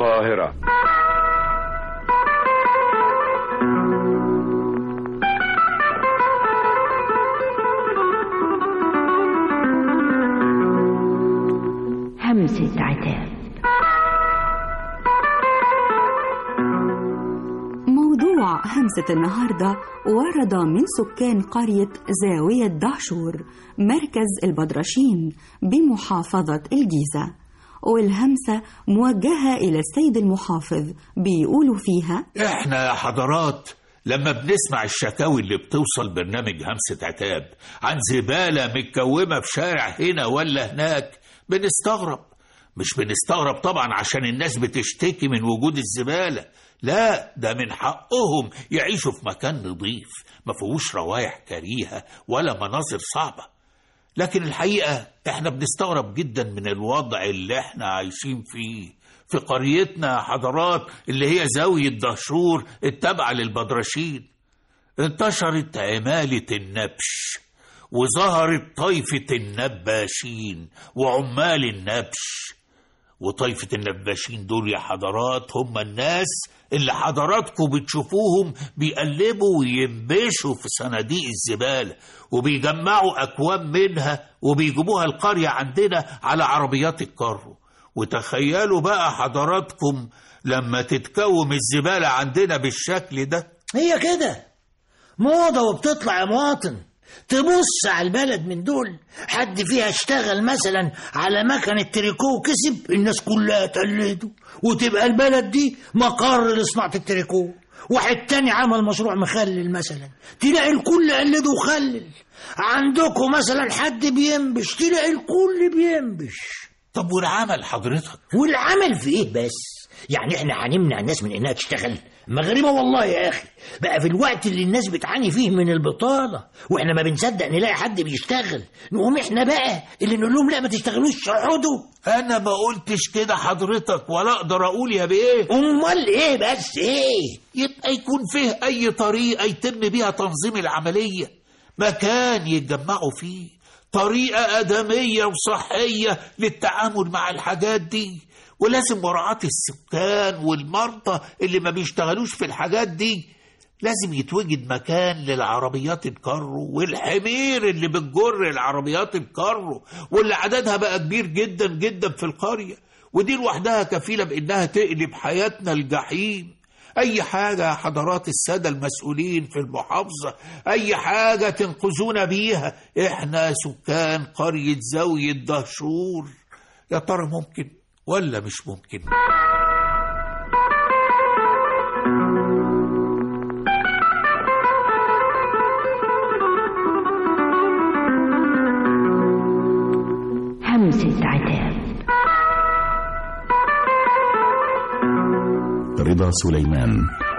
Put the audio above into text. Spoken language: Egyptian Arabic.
القاهرة همسة عتاب موضوع همسة النهاردة ورد من سكان قرية زاوية دهشور مركز البدرشين بمحافظة الجيزة والهمسة موجهة إلى السيد المحافظ بيقولوا فيها احنا يا حضرات لما بنسمع الشكاوي اللي بتوصل برنامج همسة عتاب عن زبالة متكومة في شارع هنا ولا هناك بنستغرب مش بنستغرب طبعا عشان الناس بتشتكي من وجود الزبالة لا ده من حقهم يعيشوا في مكان نظيف ما فيهوش روايح كريهة ولا مناظر صعبة لكن الحقيقة احنا بنستغرب جدا من الوضع اللي احنا عايشين فيه في قريتنا يا حضرات اللي هي زاوية دهشور التابعة للبدرشين انتشرت عمالة النبش وظهرت طائفة النباشين وعمال النبش وطائفة النباشين دول يا حضرات هم الناس اللي حضراتكم بتشوفوهم بيقلبوا وينبشوا في صناديق الزبالة وبيجمعوا أكوام منها وبيجيبوها القرية عندنا على عربيات الكارو وتخيلوا بقى حضراتكم لما تتكوم الزبالة عندنا بالشكل ده هي كده موضة وبتطلع يا مواطن تبص على البلد من دول حد فيها اشتغل مثلا على مكنة تريكو وكسب الناس كلها تقلده وتبقى البلد دي مقر لصناعة التريكو واحد تاني عمل مشروع مخلل مثلا تلاقي الكل قلده وخلل عندكم مثلا حد بينبش تلاقي الكل بينبش طب والعمل حضرتك والعمل في ايه بس يعني احنا هنمنع الناس من انها تشتغل مغربة والله يا اخي بقى في الوقت اللي الناس بتعاني فيه من البطالة واحنا ما بنصدق نلاقي حد بيشتغل نقوم احنا بقى اللي نقول لهم لا ما تشتغلوش اقعدوا انا ما قلتش كده حضرتك ولا اقدر اقول يا بيه امال ايه بس ايه يبقى يكون فيه اي طريقة يتم بيها تنظيم العملية مكان يتجمعوا فيه طريقة آدمية وصحية للتعامل مع الحاجات دي ولازم مراعاة السكان والمرضى اللي ما بيشتغلوش في الحاجات دي لازم يتوجد مكان للعربيات الكارو والحمير اللي بتجر العربيات الكارو واللي عددها بقى كبير جدا جدا في القرية ودي لوحدها كفيلة بإنها تقلب حياتنا الجحيم أي حاجة يا حضرات السادة المسؤولين في المحافظة أي حاجة تنقذونا بيها إحنا سكان قرية زاوية دهشور يا ترى ممكن ولا مش ممكن همسة عتاب رضا سليمان